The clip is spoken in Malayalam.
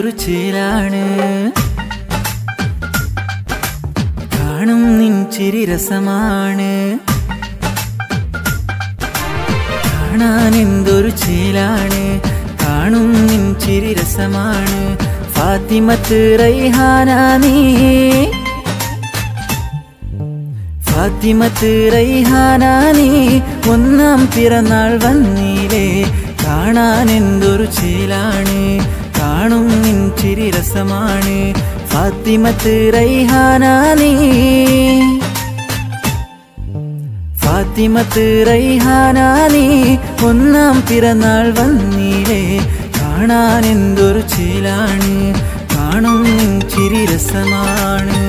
എന്തൊരു ചേലാണ് കാണും നിൻ ചിരി രസമാണ് കാണാൻ എന്തൊരു ചേലാണ് കാണും നിൻ ചിരി രസമാണ് ഫാത്തിമത്ത് റൈഹാന നീ ഫാത്തിമത്ത് റൈഹാന നീ ഒന്നാം പിറന്നാൾ വന്നീലേ കാണാൻ എന്തൊരു ചേലാണ് കാണും നിൻ ചിരി രസമാണ് ഫാത്തിമത്ത് റൈഹാന നീ ഫാത്തിമത്ത് റൈഹാന നീ ഒന്നാം പിറന്നാൾ വന്നീലേ കാണാൻ എന്തൊരു ചേലാണ് കാണും നിൻ ചിരി രസമാണ്